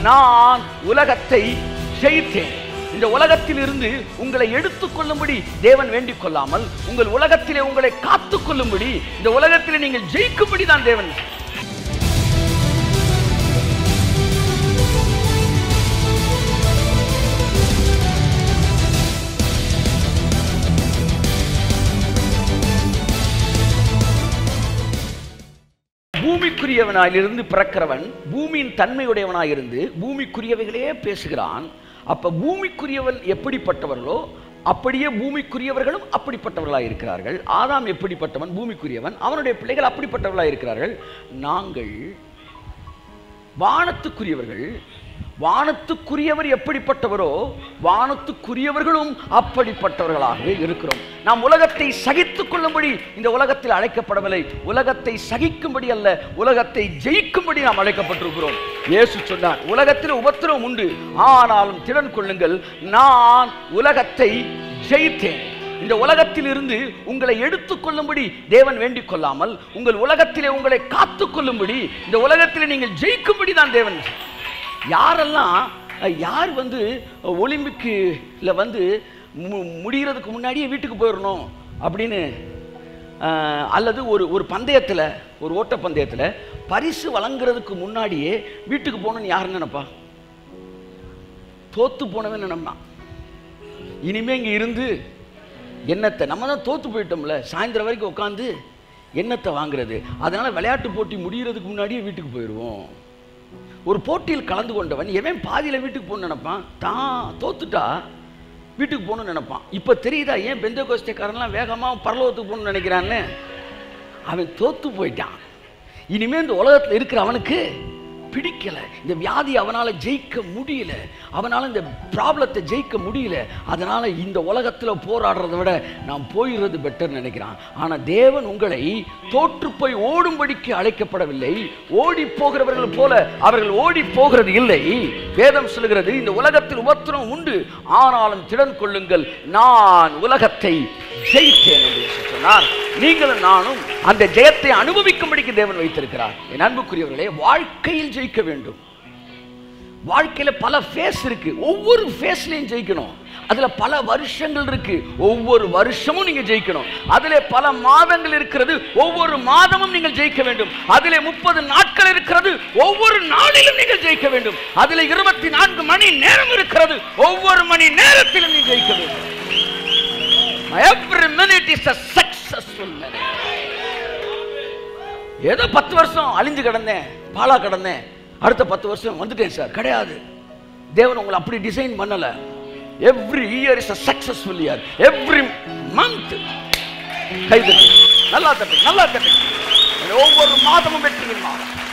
நான் உலகத்தை ஜெயித்தேன் இந்த உலகத்தில் இருந்து உங்களை எடுத்துக் கொள்ளும்படி தேவன் வேண்டிக் கொள்ளாமல் உங்கள் உலகத்திலே உங்களை காத்துக் கொள்ளும்படி இந்த உலகத்திலே நீங்கள் ஜெயிக்கும்படி தான் தேவன் பூமிக்குரியவனாயிலிருந்து பிறக்கிறவன் பூமியின் தன்மையுடையவனாயிருந்து பூமிக்குரியவைகளே பேசுகிறான் அப்ப பூமிக்குரியவன் எப்படிப்பட்டவர்களோ அப்படியே பூமிக்குரியவர்களும் அப்படிப்பட்டவர்களாக இருக்கிறார்கள் ஆதாம் எப்படிப்பட்டவன் பூமிக்குரியவன் அவனுடைய பிள்ளைகள் அப்படிப்பட்டவர்களாக இருக்கிறார்கள் நாங்கள் வானத்துக்குரியவர்கள் வானத்துக்குரியவர் எப்படிப்பட்டவரோ வானத்துக்குரியவர்களும் அப்படிப்பட்டவர்களாகவே இருக்கிறோம் நாம் உலகத்தை சகித்துக் கொள்ளும்படி இந்த உலகத்தில் அழைக்கப்படவில்லை உலகத்தை சகிக்கும்படி அல்ல உலகத்தை ஜெயிக்கும்படி நாம் அழைக்கப்பட்டிருக்கிறோம் இயேசு சொன்னார் உலகத்தில் உபத்திரவம் உண்டு ஆனாலும் திறன் கொள்ளுங்கள் நான் உலகத்தை ஜெயித்தேன் இந்த உலகத்தில் இருந்து உங்களை எடுத்துக் கொள்ளும்படி தேவன் வேண்டிக் கொள்ளாமல் உங்கள் உலகத்திலே உங்களை காத்துக் கொள்ளும்படி இந்த உலகத்திலே நீங்கள் ஜெயிக்கும்படி தான் தேவன் யாரெல்லாம் அஹ், யார் வந்து ஒலிம்பிக்கில் வந்து மு முடிகிறதுக்கு முன்னாடியே வீட்டுக்கு போயிடணும் அப்படின்னு அஹ், அல்லது ஒரு ஒரு பந்தயத்தில் ஒரு ஓட்ட பந்தயத்தில் பரிசு வழங்குறதுக்கு முன்னாடியே வீட்டுக்கு போகணும்னு யார் நினைப்பா தோத்து போனவன் நினைப்பான் இனிமே இங்கே இருந்து என்னத்தை நம்ம தான் தோத்து போயிட்டோம்ல சாயந்தரம் வரைக்கும் உட்காந்து என்னத்தை வாங்குறது அதனால விளையாட்டு போட்டி முடிகிறதுக்கு முன்னாடியே வீட்டுக்கு போயிடுவோம் ஒரு போட்டியில் கலந்து கொண்டவன் எவன் பாதியில் வீட்டுக்கு போகணும்னு நினைப்பான் தான் தோத்துட்டா வீட்டுக்கு போகணும்னு நினைப்பான் இப்போ தெரியுதா ஏன் பெந்த கோஸ்டக்காரன்லாம் வேகமாக பரலோகத்துக்கு போகணும்னு நினைக்கிறான்னு அவன் தோத்து போயிட்டான் இனிமே இந்த உலகத்தில் இருக்கிற அவனுக்கு பிடிக்கல இந்த வியாதி அவனால ஜெயிக்க முடியல அவனால இந்த ப்ராப்ளத்தை ஜெயிக்க முடியல அதனால இந்த உலகத்தில் போராடுறதை விட நான் போயிடுறது பெட்டர் நினைக்கிறான் ஆனா தேவன் உங்களை தோற்று போய் ஓடும்படிக்கு அழைக்கப்படவில்லை ஓடி போகிறவர்கள் போல அவர்கள் ஓடி போகிறது இல்லை வேதம் சொல்லுகிறது இந்த உலகத்தில் உபத்திரம் உண்டு ஆனாலும் திடன் கொள்ளுங்கள் நான் உலகத்தை ஜெயித்தேன் என்று இயேசு சொன்னார் நீங்களும் நானும் அந்த ஜெயத்தை அனுபவிக்கும்படிக்கு தேவன் வைத்திருக்கிறார் என் அன்புக்குரியவர்களே வாழ்க்கையில் ஜெயிக்க வேண்டும் வாழ்க்கையில பல ஃபேஸ் இருக்கு ஒவ்வொரு ஃபேஸ்லையும் ஜெயிக்கணும் அதுல பல வருஷங்கள் இருக்கு ஒவ்வொரு வருஷமும் நீங்க ஜெயிக்கணும் அதிலே பல மாதங்கள் இருக்கிறது ஒவ்வொரு மாதமும் நீங்கள் ஜெயிக்க வேண்டும் அதிலே முப்பது நாட்கள் இருக்கிறது ஒவ்வொரு நாளிலும் நீங்கள் ஜெயிக்க வேண்டும் அதிலே இருபத்தி நான்கு மணி நேரம் இருக்கிறது ஒவ்வொரு மணி நேரத்திலும் நீ ஜெயிக்க வேண்டும் every minute is a successful minute ஏதோ பத்து வருஷம் அழிஞ்சு கிடந்தேன் பாலா கிடந்தேன் அடுத்த பத்து வருஷம் வந்துட்டேன் சார் கிடையாது தேவன் உங்களை அப்படி டிசைன் பண்ணல every year is a successful year every month கை தட்டு நல்லா தட்டு நல்லா தட்டு ஒவ்வொரு மாதமும் வெற்றியின் மாதம்